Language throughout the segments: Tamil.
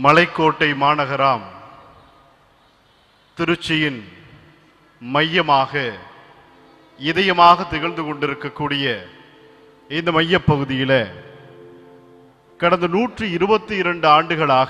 மலைக்கோட்டை மாநகராம் திருச்சியின் மையமாக இதயமாக திகழ்ந்து கொண்டிருக்கக்கூடிய இந்த மையப்பகுதியில் கடந்த நூற்றி இருபத்தி இரண்டு ஆண்டுகளாக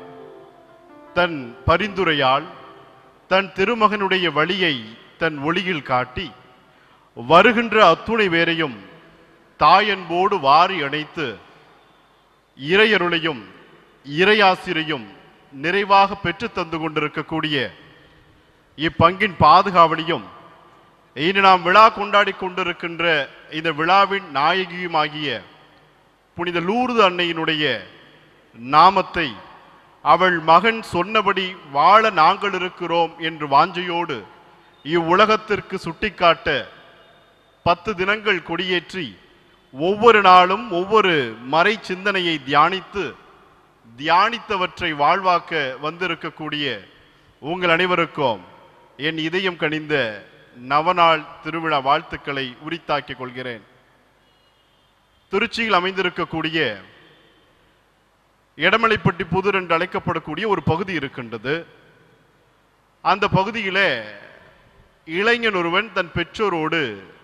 தன் பரிந்துரையால் தன் திருமகனுடைய வழியை தன் ஒளியில் காட்டி வருகின்ற அத்துணை பேரையும் தாயன்போடு வாரி அணைத்து இறையருளையும் இறையாசிரையும் நிறைவாக பெற்றுத் தந்து கொண்டிருக்கக்கூடிய இப்பங்கின் பாதுகாவலியும் இன்று நாம் விழா கொண்டாடி கொண்டிருக்கின்ற இந்த விழாவின் நாயகியுமாகிய புனித லூர்து அன்னையினுடைய நாமத்தை அவள் மகன் சொன்னபடி வாழ நாங்கள் இருக்கிறோம் என்று வாஞ்சையோடு இவ்வுலகத்திற்கு சுட்டிக்காட்ட பத்து தினங்கள் கொடியேற்றி ஒவ்வொரு நாளும் ஒவ்வொரு மறை சிந்தனையை தியானித்து தியானித்தவற்றை வாழ்வாக்க வந்திருக்கக்கூடிய உங்கள் அனைவருக்கும் என் இதயம் கனிந்த நவநாள் திருவிழா வாழ்த்துக்களை உரித்தாக்கிக் கொள்கிறேன் திருச்சியில் அமைந்திருக்கக்கூடிய எடமலைப்பட்டி புதூர் என்று அழைக்கப்படக்கூடிய ஒரு பகுதி இருக்கின்றது அந்த பகுதியிலே இளைஞன் ஒருவன் தன் பெற்றோரோடு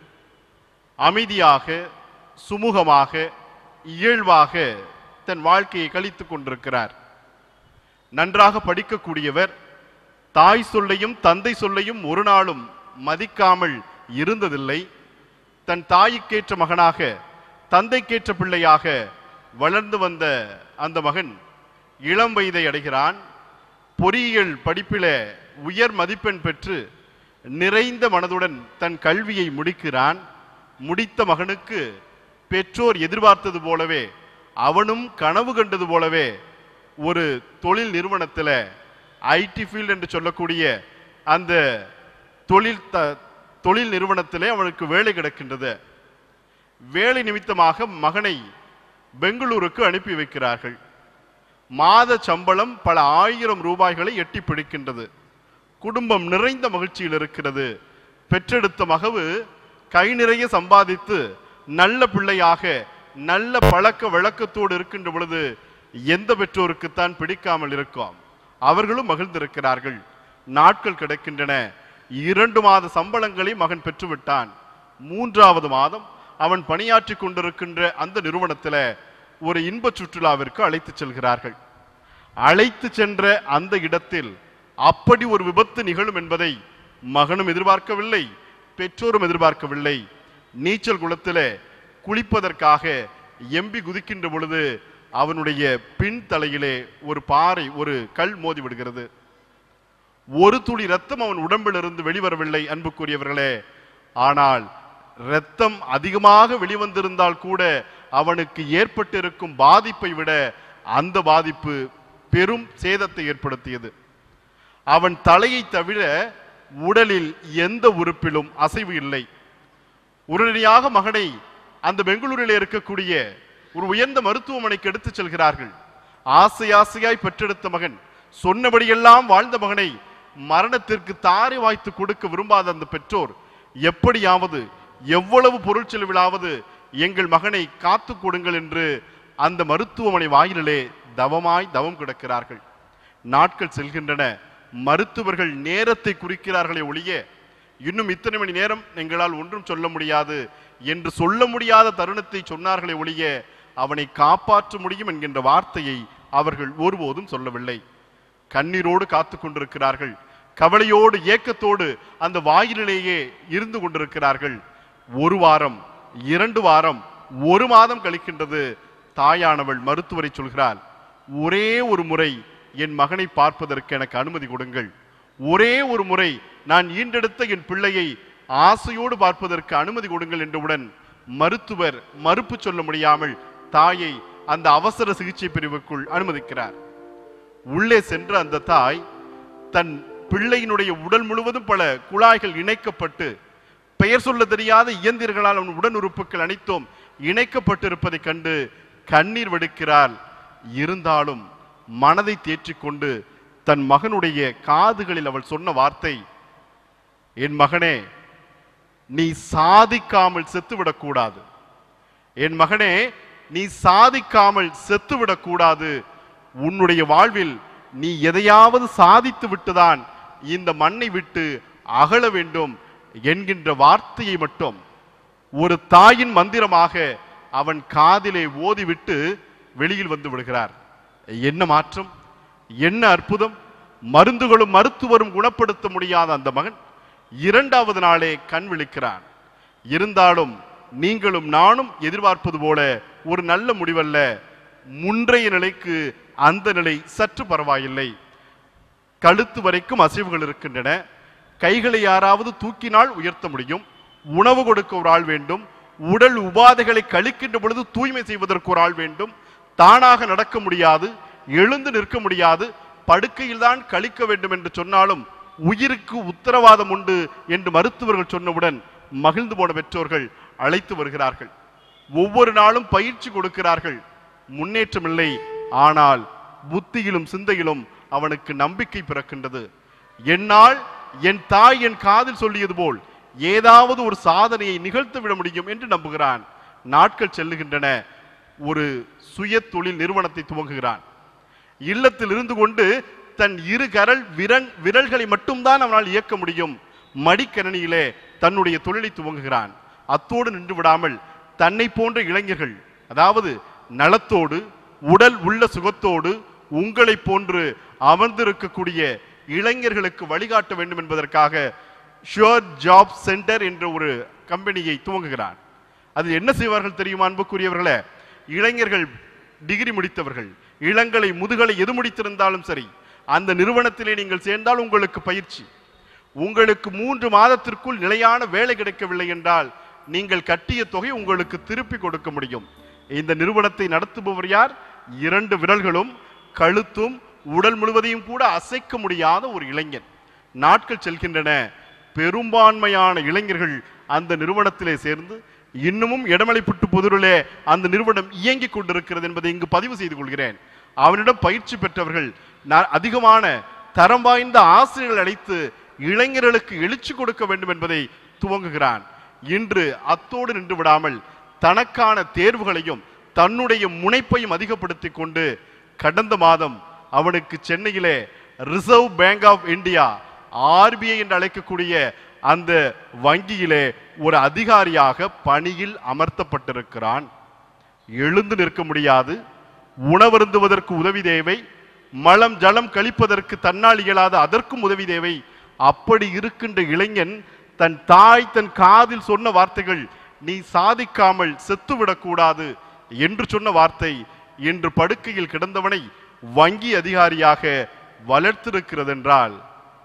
அமைதியாக சுமூகமாக இயல்பாக தன் வாழ்க்கையை கழித்துக் கொண்டிருக்கிறார் நன்றாக படிக்கக்கூடியவர் தாய் சொல்லையும் தந்தை சொல்லையும் ஒரு நாளும் மதிக்காமல் இருந்ததில்லை தன் தாய்க்கேற்ற மகனாக தந்தைக்கேற்ற பிள்ளையாக வளர்ந்து வந்த அந்த மகன் இளம் வயதை அடைகிறான் பொறியியல் படிப்பில உயர் மதிப்பெண் பெற்று நிறைந்த மனதுடன் தன் கல்வியை முடிக்கிறான் முடித்த மகனுக்கு பெற்றோர் எதிர்பார்த்தது போலவே அவனும் கனவு கண்டது போலவே ஒரு தொழில் நிறுவனத்தில் ஐடி ஃபீல்டு என்று சொல்லக்கூடிய அந்த தொழில் த தொழில் நிறுவனத்திலே அவனுக்கு வேலை கிடக்கின்றது வேலை நிமித்தமாக மகனை பெங்களூருக்கு அனுப்பி வைக்கிறார்கள் மாத சம்பளம் பல ஆயிரம் ரூபாய்களை எட்டி பிடிக்கின்றது குடும்பம் நிறைந்த மகிழ்ச்சியில் இருக்கிறது பெற்றெடுத்த மகவு கை நிறைய சம்பாதித்து நல்ல பிள்ளையாக நல்ல பழக்க வழக்கத்தோடு இருக்கின்ற பொழுது எந்த பெற்றோருக்குத்தான் பிடிக்காமல் இருக்கும் அவர்களும் மகிழ்ந்திருக்கிறார்கள் நாட்கள் கிடக்கின்றன இரண்டு மாத சம்பளங்களை மகன் பெற்றுவிட்டான் மூன்றாவது மாதம் அவன் பணியாற்றிக் கொண்டிருக்கின்ற அந்த நிறுவனத்தில் ஒரு இன்ப சுற்றுலாவிற்கு அழைத்து செல்கிறார்கள் அழைத்து சென்ற அந்த இடத்தில் அப்படி ஒரு விபத்து நிகழும் என்பதை மகனும் எதிர்பார்க்கவில்லை பெற்றோரும் எதிர்பார்க்கவில்லை நீச்சல் குளத்திலே குளிப்பதற்காக எம்பி குதிக்கின்ற பொழுது அவனுடைய பின் தலையிலே ஒரு பாறை ஒரு கல் மோதி விடுகிறது ஒரு துளி ரத்தம் அவன் உடம்பிலிருந்து வெளிவரவில்லை அன்புக்குரியவர்களே ஆனால் இரத்தம் அதிகமாக வெளிவந்திருந்தால் கூட அவனுக்கு ஏற்பட்டிருக்கும் பாதிப்பை விட அந்த பாதிப்பு பெரும் சேதத்தை ஏற்படுத்தியது அவன் தலையை தவிர உடலில் எந்த உறுப்பிலும் அசைவு இல்லை உடனடியாக மகனை அந்த பெங்களூரில் இருக்கக்கூடிய ஒரு உயர்ந்த மருத்துவமனைக்கு எடுத்துச் செல்கிறார்கள் ஆசை ஆசையாய் பெற்றெடுத்த மகன் சொன்னபடியெல்லாம் வாழ்ந்த மகனை மரணத்திற்கு தாரை வாய்த்து கொடுக்க விரும்பாத அந்த பெற்றோர் எப்படியாவது எவ்வளவு பொருள் செலவிலாவது எங்கள் மகனை காத்து கொடுங்கள் என்று அந்த மருத்துவமனை வாயிலிலே தவமாய் தவம் கிடக்கிறார்கள் நாட்கள் செல்கின்றன மருத்துவர்கள் நேரத்தை குறிக்கிறார்களே ஒழிய இன்னும் இத்தனை மணி நேரம் எங்களால் ஒன்றும் சொல்ல முடியாது என்று சொல்ல முடியாத தருணத்தை சொன்னார்களே ஒழிய அவனை காப்பாற்ற முடியும் என்கின்ற வார்த்தையை அவர்கள் ஒருபோதும் சொல்லவில்லை கண்ணீரோடு காத்து கொண்டிருக்கிறார்கள் கவலையோடு ஏக்கத்தோடு அந்த வாயிலிலேயே இருந்து கொண்டிருக்கிறார்கள் ஒரு வாரம் இரண்டு வாரம் ஒரு மாதம் கழிக்கின்றது தாயானவள் மருத்துவரை சொல்கிறாள் ஒரே ஒரு முறை என் மகனை பார்ப்பதற்கு எனக்கு அனுமதி கொடுங்கள் ஒரே ஒரு முறை நான் ஈண்டெடுத்த என் பிள்ளையை ஆசையோடு பார்ப்பதற்கு அனுமதி கொடுங்கள் என்றவுடன் மருத்துவர் மறுப்பு சொல்ல முடியாமல் தாயை அந்த அவசர சிகிச்சை பிரிவுக்குள் அனுமதிக்கிறார் உள்ளே சென்ற அந்த தாய் தன் பிள்ளையினுடைய உடல் முழுவதும் பல குழாய்கள் இணைக்கப்பட்டு பெயர் சொல்ல தெரியாத இயந்திரங்களால் அவன் உடன் உறுப்புகள் அனைத்தும் இணைக்கப்பட்டிருப்பதைக் கண்டு கண்ணீர் வடிக்கிறாள் இருந்தாலும் மனதை தேற்றிக்கொண்டு தன் மகனுடைய காதுகளில் அவள் சொன்ன வார்த்தை என் மகனே நீ சாதிக்காமல் செத்துவிடக்கூடாது என் மகனே நீ சாதிக்காமல் செத்துவிடக்கூடாது உன்னுடைய வாழ்வில் நீ எதையாவது சாதித்து விட்டுதான் இந்த மண்ணை விட்டு அகல வேண்டும் என்கின்ற வார்த்தையை மட்டும் ஒரு தாயின் மந்திரமாக அவன் காதிலே ஓதிவிட்டு வெளியில் வந்து விடுகிறார் என்ன மாற்றம் என்ன அற்புதம் மருந்துகளும் மருத்துவரும் குணப்படுத்த முடியாத அந்த மகன் இரண்டாவது நாளே கண் விழிக்கிறான் இருந்தாலும் நீங்களும் நானும் எதிர்பார்ப்பது போல ஒரு நல்ல முடிவல்ல முன்றைய நிலைக்கு அந்த நிலை சற்று பரவாயில்லை கழுத்து வரைக்கும் அசைவுகள் இருக்கின்றன கைகளை யாராவது தூக்கினால் உயர்த்த முடியும் உணவு கொடுக்க ஒரு ஆள் வேண்டும் உடல் உபாதைகளை கழிக்கின்ற பொழுது தூய்மை செய்வதற்கு ஒரு ஆள் வேண்டும் தானாக நடக்க முடியாது எழுந்து நிற்க முடியாது படுக்கையில் தான் கழிக்க வேண்டும் என்று சொன்னாலும் உயிருக்கு உத்தரவாதம் உண்டு என்று மருத்துவர்கள் சொன்னவுடன் மகிழ்ந்து போன பெற்றோர்கள் அழைத்து வருகிறார்கள் ஒவ்வொரு நாளும் பயிற்சி கொடுக்கிறார்கள் முன்னேற்றம் இல்லை ஆனால் புத்தியிலும் சிந்தையிலும் அவனுக்கு நம்பிக்கை பிறக்கின்றது என்னால் என் தாய் என் காதில் சொல்லியது போல் ஏதாவது ஒரு சாதனையை நிகழ்த்து விட முடியும் என்று நம்புகிறான் நாட்கள் செல்லுகின்றன ஒரு சுய தொழில் நிறுவனத்தை துவங்குகிறான் இல்லத்தில் இருந்து கொண்டு தன் இரு கரல் விரல் விரல்களை மட்டும்தான் அவனால் இயக்க முடியும் மடிக்கணினியிலே தன்னுடைய தொழிலை துவங்குகிறான் அத்தோடு நின்று விடாமல் தன்னை போன்ற இளைஞர்கள் அதாவது நலத்தோடு உடல் உள்ள சுகத்தோடு உங்களை போன்று அமர்ந்திருக்கக்கூடிய இளைஞர்களுக்கு வழிகாட்ட வேண்டும் என்பதற்காக ஷுவர் ஜாப் சென்டர் என்ற ஒரு கம்பெனியை துவங்குகிறான் அது என்ன செய்வார்கள் தெரியுமா அன்புக்குரியவர்களே இளைஞர்கள் டிகிரி முடித்தவர்கள் இளங்கலை முதுகலை எது முடித்திருந்தாலும் சரி அந்த நிறுவனத்திலே நீங்கள் சேர்ந்தால் உங்களுக்கு பயிற்சி உங்களுக்கு மூன்று மாதத்திற்குள் நிலையான வேலை கிடைக்கவில்லை என்றால் நீங்கள் கட்டிய தொகை உங்களுக்கு திருப்பி கொடுக்க முடியும் இந்த நிறுவனத்தை நடத்துபவர் யார் இரண்டு விரல்களும் கழுத்தும் உடல் முழுவதையும் கூட அசைக்க முடியாத ஒரு இளைஞன் நாட்கள் செல்கின்றன பெரும்பான்மையான இளைஞர்கள் அந்த நிறுவனத்திலே சேர்ந்து இன்னமும் இடமலைப்புட்டு புதூரிலே அந்த நிறுவனம் இயங்கிக் கொண்டிருக்கிறது என்பதை இங்கு பதிவு செய்து கொள்கிறேன் அவனிடம் பயிற்சி பெற்றவர்கள் ந- அதிகமான தரம் வாய்ந்த ஆசிரியர்கள் அழைத்து இளைஞர்களுக்கு எழுச்சி கொடுக்க வேண்டும் என்பதை துவங்குகிறான் இன்று அத்தோடு நின்று விடாமல் தனக்கான தேர்வுகளையும் தன்னுடைய முனைப்பையும் அதிகப்படுத்திக் கொண்டு கடந்த மாதம் அவனுக்கு சென்னையிலே reserve bank of India RBI என்று அழைக்கக்கூடிய அந்த வங்கியிலே ஒரு அதிகாரியாக பணியில் அமர்த்தப்பட்டிருக்கிறான் எழுந்து நிற்க முடியாது உணவருந்துவதற்கு உதவி தேவை மலம் ஜலம் கழிப்பதற்கு தன்னால் இயலாத அதற்கும் உதவி தேவை அப்படி இருக்கின்ற இளைஞன் தன் தாய் தன் காதில் சொன்ன வார்த்தைகள் நீ சாதிக்காமல் செத்துவிடக்கூடாது என்று சொன்ன வார்த்தை இன்று படுக்கையில் கிடந்தவனை வங்கி அதிகாரியாக வளர்த்திருக்கிறதென்றால்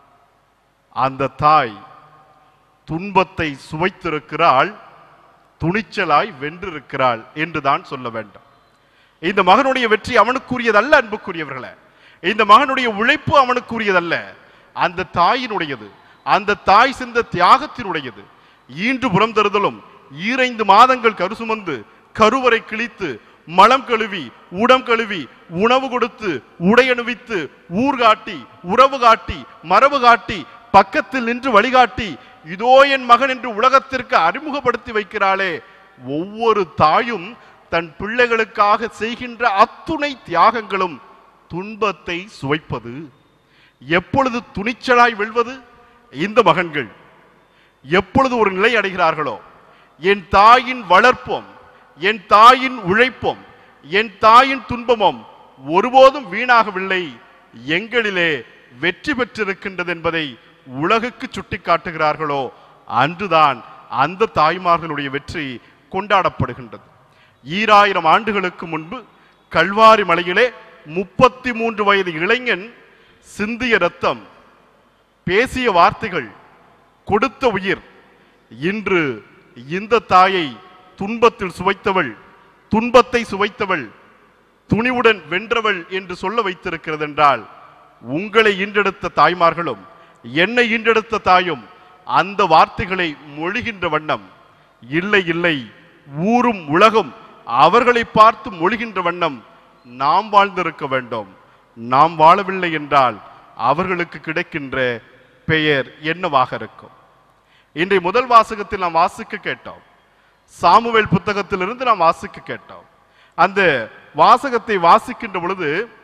அந்த தாய் துன்பத்தை சுவைத்திருக்கிறாள் துணிச்சலாய் வென்றிருக்கிறாள் என்றுதான் சொல்ல வேண்டும் இந்த மகனுடைய வெற்றி அவனுக்குரியதல்ல அன்புக்குரியவர்களே இந்த மகனுடைய உழைப்பு அவனுக்குரியதல்ல அந்த தாயினுடையது அந்த தாய் சிந்த தியாகத்தினுடையது ஈன்று புறம் தருதலும் ஈரைந்து மாதங்கள் கரு சுமந்து கருவறை கிழித்து மலம் கழுவி உடம் கழுவி உணவு கொடுத்து உடை அணிவித்து ஊர் காட்டி உறவு காட்டி மரபு காட்டி பக்கத்தில் நின்று வழிகாட்டி இதோ என் மகன் என்று உலகத்திற்கு அறிமுகப்படுத்தி வைக்கிறாளே ஒவ்வொரு தாயும் தன் பிள்ளைகளுக்காக செய்கின்ற அத்துணை தியாகங்களும் துன்பத்தை சுவைப்பது எப்பொழுது துணிச்சலாய் வெல்வது இந்த மகன்கள் எப்பொழுது ஒரு நிலை அடைகிறார்களோ என் தாயின் வளர்ப்பும் என் தாயின் உழைப்பும் என் தாயின் துன்பமும் ஒருபோதும் வீணாகவில்லை எங்களிலே வெற்றி பெற்றிருக்கின்றது என்பதை உலகுக்கு சுட்டிக்காட்டுகிறார்களோ அன்றுதான் அந்த தாய்மார்களுடைய வெற்றி கொண்டாடப்படுகின்றது ஈராயிரம் ஆண்டுகளுக்கு முன்பு கல்வாரி மலையிலே முப்பத்தி மூன்று வயது இளைஞன் சிந்திய ரத்தம் பேசிய வார்த்தைகள் கொடுத்த உயிர் இன்று இந்த தாயை துன்பத்தில் சுவைத்தவள் துன்பத்தை சுவைத்தவள் துணிவுடன் வென்றவள் என்று சொல்ல வைத்திருக்கிறது என்றால் உங்களை ஈன்றெடுத்த தாய்மார்களும் என்னை ஈன்றெடுத்த தாயும் அந்த வார்த்தைகளை மொழிகின்ற வண்ணம் இல்லை இல்லை ஊரும் உலகும் அவர்களை பார்த்து மொழிகின்ற வண்ணம் நாம் வாழ்ந்திருக்க வேண்டும் நாம் வாழவில்லை என்றால் அவர்களுக்கு கிடைக்கின்ற பெயர் என்னவாக இருக்கும் இன்றைய முதல் வாசகத்தில் நாம் வாசிக்க கேட்டோம் சாமுவேல் புத்தகத்திலிருந்து நாம் வாசிக்க கேட்டோம் அந்த வாசகத்தை வாசிக்கின்ற பொழுது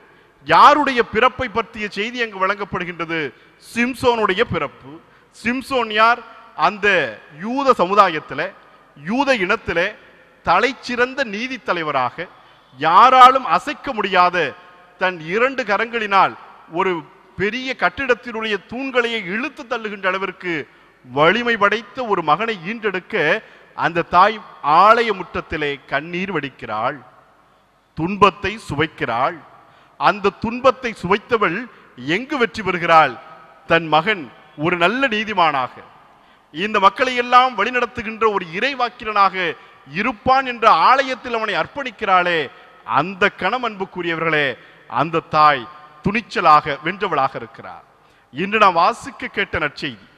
யாருடைய பிறப்பை பற்றிய செய்தி அங்கு வழங்கப்படுகின்றது சிம்சோனுடைய பிறப்பு சிம்சோன் யார் அந்த யூத சமுதாயத்திலே யூத இனத்திலே தலைச்சிறந்த நீதி தலைவராக யாராலும் அசைக்க முடியாத தன் இரண்டு கரங்களினால் ஒரு பெரிய கட்டிடத்தினுடைய தூண்களையே இழுத்து தள்ளுகின்ற அளவிற்கு வலிமை படைத்த ஒரு மகனை ஈன்றெடுக்க அந்த தாய் ஆலய முற்றத்திலே கண்ணீர் வடிக்கிறாள் துன்பத்தை சுவைக்கிறாள் அந்த துன்பத்தை சுவைத்தவள் எங்கு வெற்றி பெறுகிறாள் தன் மகன் ஒரு நல்ல நீதிமானாக இந்த மக்களை எல்லாம் வழிநடத்துகின்ற ஒரு இறைவாக்கிரனாக இருப்பான் என்ற ஆலயத்தில் அவனை அர்ப்பணிக்கிறாளே அந்த கணம் அன்புக்குரியவர்களே அந்த தாய் துணிச்சலாக வென்றவளாக இருக்கிறார் இன்று நாம் வாசிக்க கேட்ட நற்செய்தி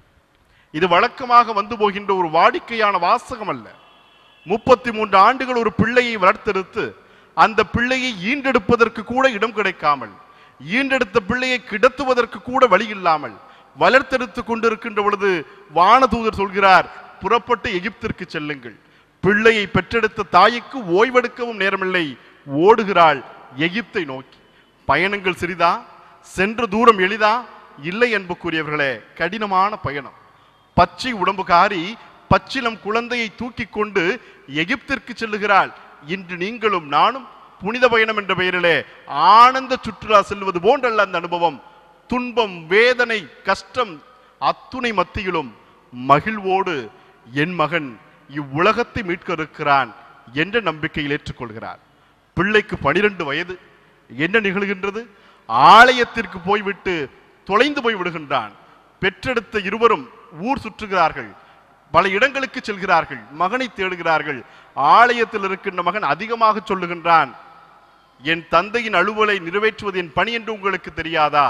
இது வழக்கமாக வந்து போகின்ற ஒரு வாடிக்கையான வாசகம் அல்ல முப்பத்தி மூன்று ஆண்டுகள் ஒரு பிள்ளையை வளர்த்தெடுத்து அந்த பிள்ளையை ஈண்டெடுப்பதற்கு கூட இடம் கிடைக்காமல் ஈண்டெடுத்த பிள்ளையை கிடத்துவதற்கு கூட வழி இல்லாமல் வளர்த்தெடுத்து கொண்டிருக்கின்ற பொழுது வானதூதர் சொல்கிறார் புறப்பட்டு எகிப்திற்கு செல்லுங்கள் பிள்ளையை பெற்றெடுத்த தாய்க்கு ஓய்வெடுக்கவும் நேரமில்லை ஓடுகிறாள் எகிப்தை நோக்கி பயணங்கள் சிறிதா சென்ற தூரம் எளிதா இல்லை என்புக்குரியவர்களே கடினமான பயணம் பச்சை உடம்புகாரி பச்சிலம் குழந்தையை தூக்கி கொண்டு எகிப்திற்கு செல்லுகிறாள் இன்று நீங்களும் நானும் புனித பயணம் என்ற பெயரிலே ஆனந்த சுற்றுலா செல்வது போன்றல்ல அந்த அனுபவம் துன்பம் வேதனை கஷ்டம் அத்துணை மத்தியிலும் மகிழ்வோடு என் மகன் இவ்வுலகத்தை மீட்க இருக்கிறான் என்ற நம்பிக்கையில் ஏற்றுக்கொள்கிறார் பிள்ளைக்கு பனிரெண்டு வயது என்ன நிகழ்கின்றது ஆலயத்திற்கு போய்விட்டு தொலைந்து போய் விடுகின்றான் பெற்றெடுத்த இருவரும் ஊர் சுற்றுகிறார்கள் பல இடங்களுக்கு செல்கிறார்கள் மகனை தேடுகிறார்கள் ஆலயத்தில் இருக்கின்ற மகன் அதிகமாக சொல்லுகின்றான் என் தந்தையின் அலுவலை நிறைவேற்றுவது என் பணி என்று உங்களுக்கு தெரியாதா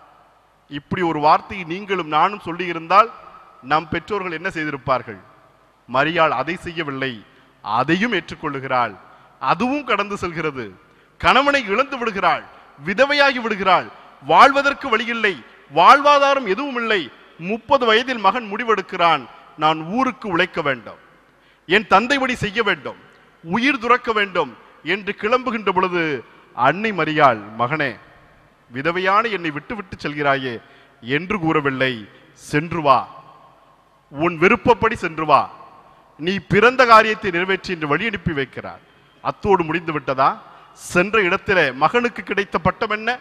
இப்படி ஒரு வார்த்தையை நீங்களும் நானும் சொல்லியிருந்தால் நம் பெற்றோர்கள் என்ன செய்திருப்பார்கள் மரியாள் அதை செய்யவில்லை அதையும் ஏற்றுக்கொள்ளுகிறாள் அதுவும் கடந்து செல்கிறது கணவனை இழந்து விடுகிறாள் விதவையாகி விடுகிறாள் வாழ்வதற்கு வழியில்லை வாழ்வாதாரம் எதுவும் இல்லை முப்பது வயதில் மகன் முடிவெடுக்கிறான் நான் ஊருக்கு உழைக்க வேண்டும் என் தந்தை வழி செய்ய வேண்டும் உயிர் துறக்க வேண்டும் என்று கிளம்புகின்ற பொழுது அன்னை மரியாள் மகனே விதவையான என்னை விட்டு விட்டு செல்கிறாயே என்று கூறவில்லை சென்று வா உன் விருப்பப்படி சென்று வா நீ பிறந்த காரியத்தை நிறைவேற்றி என்று வழி அனுப்பி வைக்கிறார் அத்தோடு முடிந்து விட்டதா சென்ற இடத்திலே மகனுக்கு கிடைத்த பட்டம் என்ன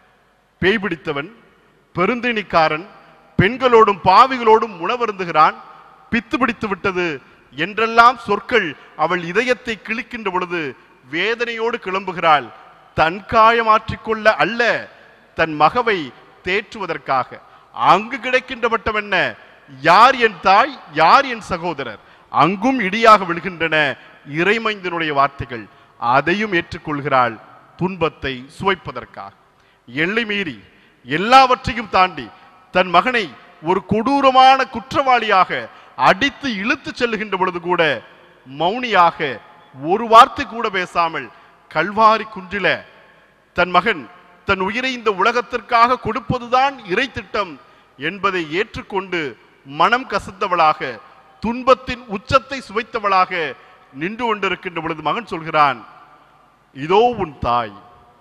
பேய் பிடித்தவன் பெருந்திணிக்காரன் பெண்களோடும் பாவிகளோடும் உணவருந்துகிறான் பித்து பிடித்து விட்டது என்றெல்லாம் சொற்கள் அவள் இதயத்தை கிழிக்கின்ற பொழுது வேதனையோடு கிளம்புகிறாள் தன் காயமாற்றிக்கொள்ள அல்ல தன் மகவை தேற்றுவதற்காக அங்கு கிடைக்கின்ற பட்டம் என்ன யார் என் தாய் யார் என் சகோதரர் அங்கும் இடியாக விழுகின்றன இறைமைந்தனுடைய வார்த்தைகள் அதையும் ஏற்றுக்கொள்கிறாள் துன்பத்தை சுவைப்பதற்காக எல்லை மீறி எல்லாவற்றையும் தாண்டி தன் மகனை ஒரு கொடூரமான குற்றவாளியாக அடித்து இழுத்து செல்லுகின்ற பொழுது கூட மௌனியாக ஒரு வார்த்தை கூட பேசாமல் கல்வாரி குன்றில தன் மகன் தன் உயிரை இந்த உலகத்திற்காக கொடுப்பதுதான் இறை திட்டம் என்பதை ஏற்றுக்கொண்டு மனம் கசந்தவளாக துன்பத்தின் உச்சத்தை சுவைத்தவளாக நின்று கொண்டிருக்கின்ற பொழுது மகன் சொல்கிறான் இதோ உன் தாய்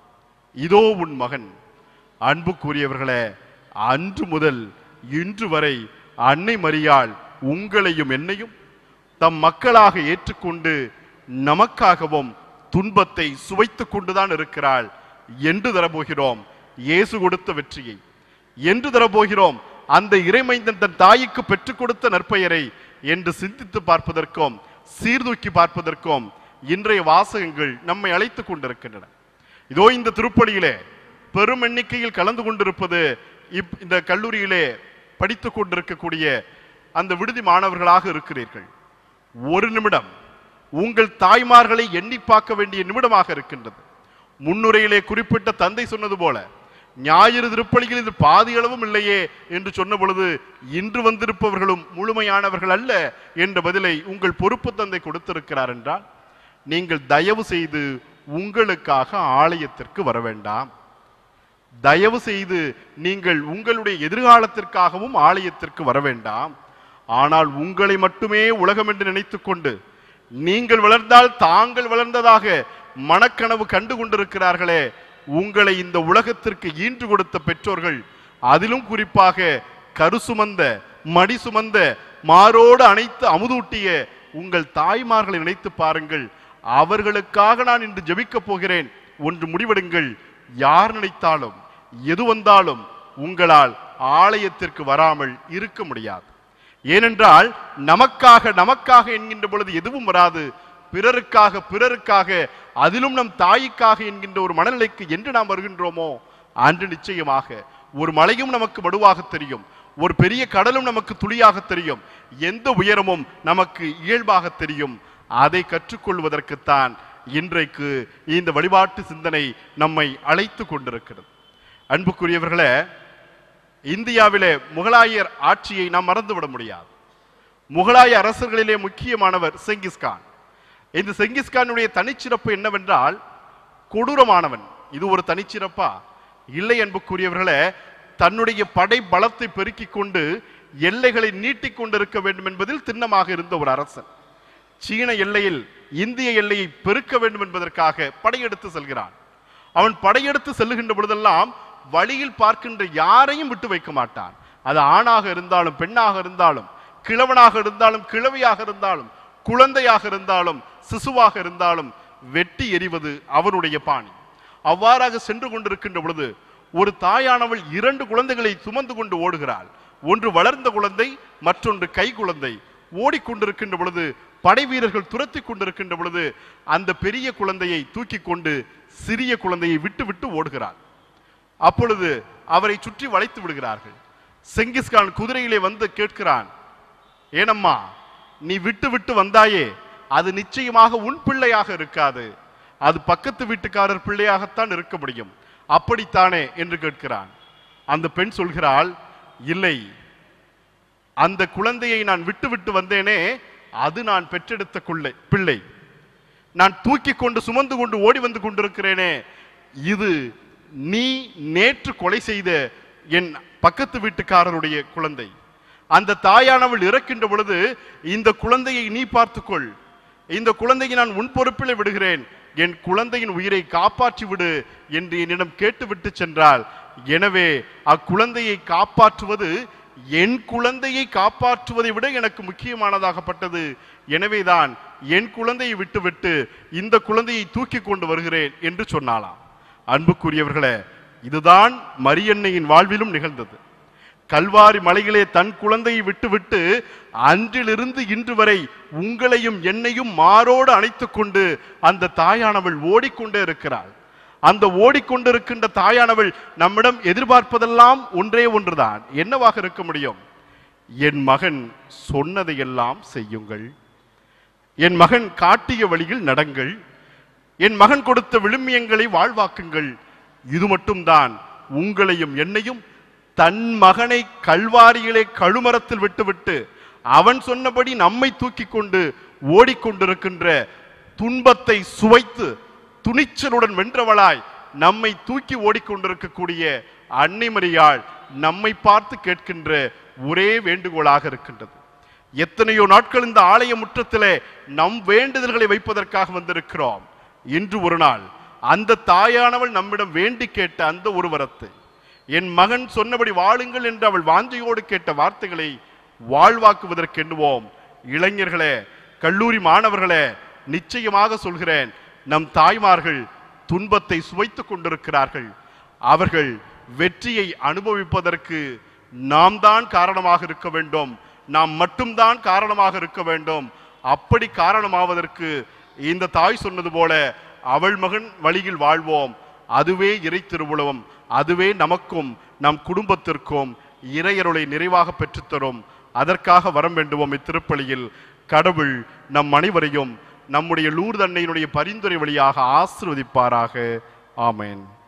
இதோ உன் மகன் அன்புக்குரியவர்களே அன்று முதல் இன்று வரை அன்னை மரியாள் உங்களையும் என்னையும் தம் மக்களாக ஏற்றுக்கொண்டு நமக்காகவும் துன்பத்தை சுவைத்துக் கொண்டுதான் இருக்கிறாள் என்று தரப்போகிறோம் இயேசு கொடுத்த வெற்றியை என்று தரப்போகிறோம் அந்த இறைமைந்தன் தன் தாய்க்கு பெற்றுக் கொடுத்த நற்பெயரை என்று சிந்தித்து பார்ப்பதற்கும் சீர்தூக்கி பார்ப்பதற்கும் இன்றைய வாசகங்கள் நம்மை அழைத்துக் கொண்டிருக்கின்றன இதோ இந்த திருப்பலியிலே பெரும் எண்ணிக்கையில் கலந்து கொண்டிருப்பது இப்- இந்த கல்லூரியிலே படித்துக் கொண்டிருக்கக்கூடிய அந்த விடுதி மாணவர்களாக இருக்கிறீர்கள் ஒரு நிமிடம் உங்கள் தாய்மார்களை எண்ணி பார்க்க வேண்டிய நிமிடமாக இருக்கின்றது முன்னுரையிலே குறிப்பிட்ட தந்தை சொன்னது போல ஞாயிறு திருப்பலியில் இது பாதி அளவும் இல்லையே என்று சொன்ன பொழுது இன்று வந்திருப்பவர்களும் முழுமையானவர்கள் அல்ல என்ற பதிலை உங்கள் பொறுப்பு தந்தை கொடுத்திருக்கிறார் என்றால் நீங்கள் தயவு செய்து உங்களுக்காக ஆலயத்திற்கு வர வேண்டாம் தயவு செய்து நீங்கள் உங்களுடைய எதிர்காலத்திற்காகவும் ஆலயத்திற்கு வர வேண்டாம் ஆனால் உங்களை மட்டுமே உலகம் என்று நினைத்துக் கொண்டு நீங்கள் வளர்ந்தால் தாங்கள் வளர்ந்ததாக மனக்கனவு கண்டு கொண்டிருக்கிறார்களே உங்களை இந்த உலகத்திற்கு ஈன்று கொடுத்த பெற்றோர்கள் அதிலும் குறிப்பாக கரு சுமந்த மடி சுமந்த மாரோடு அணைத்து அமுதூட்டிய உங்கள் தாய்மார்களை நினைத்து பாருங்கள் அவர்களுக்காக நான் இன்று ஜெபிக்கப் போகிறேன் ஒன்று முடிவெடுங்கள் யார் நினைத்தாலும் எது வந்தாலும் உங்களால் ஆலயத்திற்கு வராமல் இருக்க முடியாது ஏனென்றால் நமக்காக நமக்காக என்கின்ற பொழுது எதுவும் வராது பிறருக்காக பிறருக்காக அதிலும் நம் தாய்க்காக என்கின்ற ஒரு மனநிலைக்கு என்று நாம் வருகின்றோமோ அன்று நிச்சயமாக ஒரு மலையும் நமக்கு வடுவாக தெரியும் ஒரு பெரிய கடலும் நமக்கு துளியாக தெரியும் எந்த உயரமும் நமக்கு இயல்பாக தெரியும் அதை கற்றுக்கொள்வதற்குத்தான் இன்றைக்கு இந்த வழிபாட்டு சிந்தனை நம்மை அழைத்து கொண்டிருக்கிறது அன்புக்குரியவர்களே இந்தியாவிலே முகலாயர் ஆட்சியை நாம் மறந்துவிட முடியாது முகலாய அரசர்களிலே முக்கியமானவர் செங்கிஸ்கான் இந்த செங்கிஸ்கானுடைய தனிச்சிறப்பு என்னவென்றால் கொடூரமானவன் இது ஒரு தனிச்சிறப்பா இல்லை அன்புக்குரியவர்களே தன்னுடைய படை பலத்தை பெருக்கிக் கொண்டு எல்லைகளை நீட்டிக் கொண்டிருக்க வேண்டும் என்பதில் திண்ணமாக இருந்த ஒரு அரசன் சீன எல்லையில் இந்திய எல்லையை பெருக்க வேண்டும் என்பதற்காக படையெடுத்து செல்கிறான் அவன் படையெடுத்து செல்லுகின்ற பொழுதெல்லாம் வழியில் பார்க்கின்ற யாரையும் விட்டு வைக்க மாட்டான் அது ஆணாக இருந்தாலும் பெண்ணாக இருந்தாலும் கிழவனாக இருந்தாலும் கிழவியாக இருந்தாலும் குழந்தையாக இருந்தாலும் சிசுவாக இருந்தாலும் வெட்டி எறிவது அவனுடைய பாணி அவ்வாறாக சென்று கொண்டிருக்கின்ற பொழுது ஒரு தாயானவள் இரண்டு குழந்தைகளை சுமந்து கொண்டு ஓடுகிறாள் ஒன்று வளர்ந்த குழந்தை மற்றொன்று கை குழந்தை ஓடிக்கொண்டிருக்கின்ற பொழுது படை வீரர்கள் துரத்தி கொண்டிருக்கின்ற பொழுது அந்த பெரிய குழந்தையை தூக்கி கொண்டு சிறிய குழந்தையை விட்டு விட்டு ஓடுகிறாள் அப்பொழுது அவரை சுற்றி வளைத்து விடுகிறார்கள் செங்கிஸ்கான் குதிரையிலே வந்து கேட்கிறான் ஏனம்மா நீ விட்டு விட்டு வந்தாயே அது நிச்சயமாக உன் பிள்ளையாக இருக்காது அது பக்கத்து வீட்டுக்காரர் பிள்ளையாகத்தான் இருக்க முடியும் அப்படித்தானே என்று கேட்கிறான் அந்த பெண் சொல்கிறாள் இல்லை அந்த குழந்தையை நான் விட்டு விட்டு வந்தேனே அது நான் பெற்றெடுத்த குள்ளை பிள்ளை நான் தூக்கி கொண்டு சுமந்து கொண்டு ஓடி வந்து கொண்டிருக்கிறேனே இது நீ நேற்று கொலை செய்த என் பக்கத்து வீட்டுக்காரருடைய குழந்தை அந்த தாயானவள் இறக்கின்ற பொழுது இந்த குழந்தையை நீ பார்த்துக்கொள் இந்த குழந்தையை நான் உன் பொறுப்பில் விடுகிறேன் என் குழந்தையின் உயிரை காப்பாற்றி விடு என்று என்னிடம் கேட்டுவிட்டு சென்றால் எனவே அக்குழந்தையை காப்பாற்றுவது என் குழந்தையை காப்பாற்றுவதை விட எனக்கு முக்கியமானதாகப்பட்டது எனவேதான் என் குழந்தையை விட்டுவிட்டு இந்த குழந்தையை தூக்கி கொண்டு வருகிறேன் என்று சொன்னாளாம் அன்புக்குரியவர்களே இதுதான் மரியன்னையின் வாழ்விலும் நிகழ்ந்தது கல்வாரி மலையிலே தன் குழந்தையை விட்டுவிட்டு அன்றிலிருந்து இன்று வரை உங்களையும் என்னையும் மாரோடு அணைத்துக் கொண்டு அந்த தாயானவள் ஓடிக்கொண்டே இருக்கிறாள் அந்த ஓடிக்கொண்டிருக்கின்ற தாயானவள் நம்மிடம் எதிர்பார்ப்பதெல்லாம் ஒன்றே ஒன்றுதான் என்னவாக இருக்க முடியும் என் மகன் சொன்னதையெல்லாம் செய்யுங்கள் என் மகன் காட்டிய வழியில் நடங்கள் என் மகன் கொடுத்த விழுமியங்களை வாழ்வாக்குங்கள் இது மட்டும்தான் உங்களையும் என்னையும் தன் மகனை கல்வாரியிலே கழுமரத்தில் விட்டுவிட்டு அவன் சொன்னபடி நம்மை தூக்கி கொண்டு ஓடிக்கொண்டிருக்கின்ற துன்பத்தை சுவைத்து துணிச்சலுடன் வென்றவளாய் நம்மை தூக்கி ஓடிக்கொண்டிருக்கக்கூடிய அன்னை மரியாள் நம்மை பார்த்து கேட்கின்ற ஒரே வேண்டுகோளாக இருக்கின்றது எத்தனையோ நாட்கள் இந்த ஆலய முற்றத்திலே நம் வேண்டுதல்களை வைப்பதற்காக வந்திருக்கிறோம் இன்று ஒரு நாள் அந்த தாயானவள் நம்மிடம் வேண்டி கேட்ட அந்த ஒரு வரத்தை என் மகன் சொன்னபடி வாழுங்கள் என்று அவள் வாஞ்சையோடு கேட்ட வார்த்தைகளை வாழ்வாக்குவதற்கு எண்ணுவோம் இளைஞர்களே கல்லூரி மாணவர்களே நிச்சயமாக சொல்கிறேன் நம் தாய்மார்கள் துன்பத்தை சுவைத்துக் கொண்டிருக்கிறார்கள் அவர்கள் வெற்றியை அனுபவிப்பதற்கு நாம் தான் காரணமாக இருக்க வேண்டும் நாம் மட்டும்தான் காரணமாக இருக்க வேண்டும் அப்படி காரணமாவதற்கு இந்த தாய் சொன்னது போல அவள் மகன் வழியில் வாழ்வோம் அதுவே இறை திருவுளவம் அதுவே நமக்கும் நம் குடும்பத்திற்கும் இறையருளை நிறைவாக பெற்றுத்தரும் அதற்காக வரம் வேண்டுவோம் இத்திருப்பலியில் கடவுள் நம் அனைவரையும் நம்முடைய லூர்தன்னையினுடைய பரிந்துரை வழியாக ஆசிர்வதிப்பாராக ஆமென்